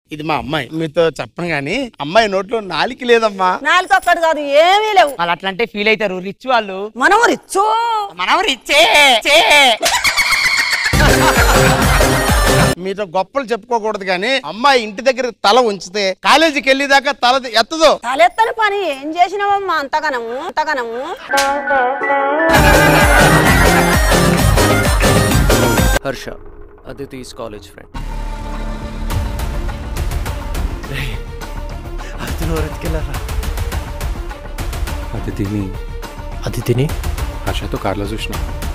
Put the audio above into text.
ఇది మా అమ్మాయి మీతో చెప్పను గాని అమ్మాయి నోట్లో నాలికి లేదమ్మా నాలుగు ఒక్కడు కాదు ఏమీ లేవు వాళ్ళు అట్లా అంటే ఫీల్ అవుతారు రిచ్ వాళ్ళు మనం రిచ్చు మనం రిచ్చే చే మీతో గొప్పలు చెప్పుకోకూడదు కానీ అమ్మాయి ఇంటి దగ్గర తల ఉంచితే కాలేజీకి వెళ్ళేదాకా తల ఎత్తదు తలెత్తని పని ఏం చేసినావమ్మా అంతగనము అంతగనము హర్ష అదితి's కాలేజ్ ఫ్రెండ్ అదితిని అది తిని హర్షతో కార్లో చూసిన